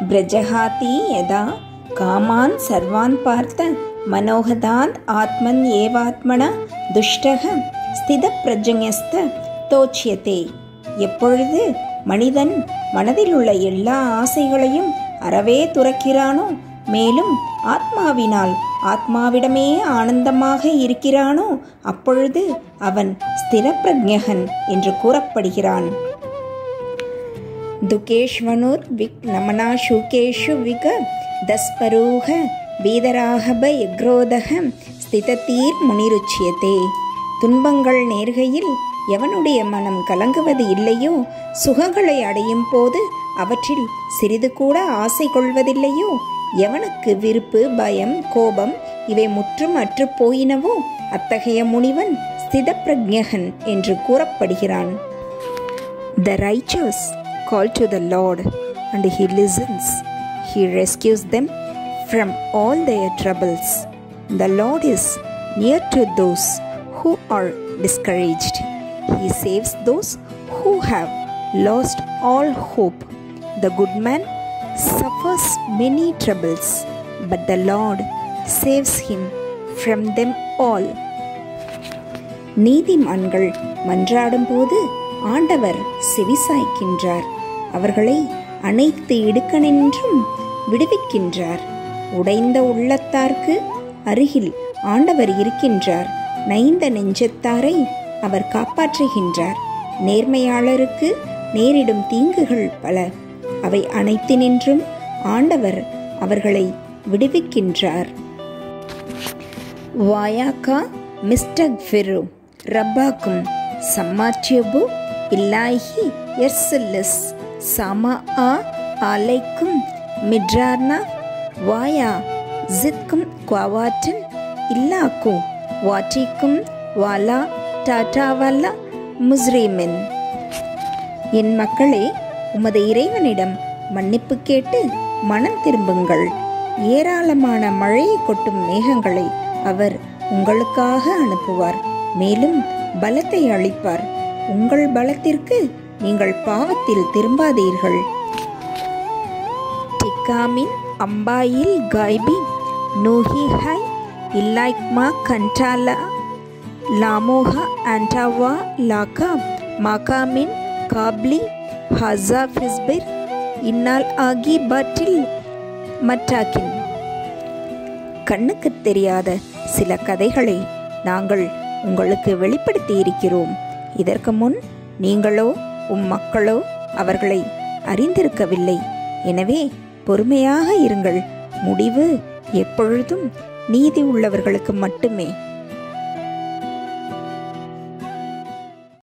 பிரஜகாதி யதா காமான் சர்வான் பார்த்த மனோகதாத் ஆத்மன் ஏவாத்மன துஷ்டக ஸ்தித பிரஜஞஸ்த தோச்சியதே எப்பொழுது மனிதன் மனதில் உள்ள எல்லா ஆசைகளையும் அறவே துறக்கிறானோ மேலும் ஆத்மாவினால் ஆத்மாவிடமே ஆனந்தமாக இருக்கிறானோ அப்பொழுது அவன் ஸ்திரப்பிரஜகன் என்று கூறப்படுகிறான் துகேஷ்வனுர் விக் நமனா சுகேஷு விக தஸ்பரூக வீதராகப யக்ரோதக ஸ்திதத்தீர் முனிருச்சியதே துன்பங்கள் நேர்கையில் எவனுடைய மனம் கலங்குவது இல்லையோ சுகங்களை அடையும் போது அவற்றில் சிறிது கூட ஆசை கொள்வதில்லையோ எவனுக்கு விருப்பு பயம் கோபம் இவை முற்றும் அற்று போயினவோ அத்தகைய முனிவன் ஸ்திதப்பிரஜகன் என்று கூறப்படுகிறான் the righteous call to the Lord and he listens he rescues them from all their troubles the lord is near to those who are discouraged he saves those who have lost all hope the good man suffers many troubles but the lord saves him from them all நீதிமான்கள் மன்றாடும் போது ஆண்டவர் செவிசாய்க்கின்றார் அவர்களை அனைத்து இடுக்கணின்றும் விடுவிக்கின்றார் உடைந்த உள்ளத்தார்க்கு அருகில் ஆண்டவர் இருக்கின்றார் நைந்த நெஞ்சத்தாரை அவர் காப்பாற்றுகின்றார் நேர்மையாளருக்கு நேரிடும் தீங்குகள் பல அவை அனைத்தினின்றும் ஆண்டவர் அவர்களை விடுவிக்கின்றார் வாயாக்கா மிஸ்டக் ஃபிரு ரப்பாக்கும் சம்மாச்சியபு இல்லாஹி எர்சில்லஸ் சமா ஆ ஆலைக்கும் மிட்ரார்னா வாயா ஜித்கும் குவாவாட்டன் இல்லாக்கும் வாட்டிக்கும் வாலா டாட்டாவாலா முஸ்ரீமின் என் மக்களே உமது இறைவனிடம் மன்னிப்பு கேட்டு மனம் திரும்புங்கள் ஏராளமான மழையை கொட்டும் மேகங்களை அவர் உங்களுக்காக அனுப்புவார் மேலும் பலத்தை அளிப்பார் உங்கள் பலத்திற்கு நீங்கள் பாவத்தில் திரும்பாதீர்கள் டிக்காமின் அம்பாயில் காய்பி நூஹி ஹாய் இல்லாய்க்மா கண்டாலா லாமோஹா ஆண்டாவா லாக்கா மாகாமின் காப்லி ஹசா ஃபிஸ்பிர் இன்னால் ஆகி பாட்டில் மட்டாக்கின் கண்ணுக்கு தெரியாத சில கதைகளை நாங்கள் உங்களுக்கு வெளிப்படுத்தி இருக்கிறோம் இதற்கு முன் நீங்களோ உம் மக்களோ அவர்களை அறிந்திருக்கவில்லை எனவே பொறுமையாக இருங்கள் முடிவு எப்பொழுதும் நீதி உள்ளவர்களுக்கு மட்டுமே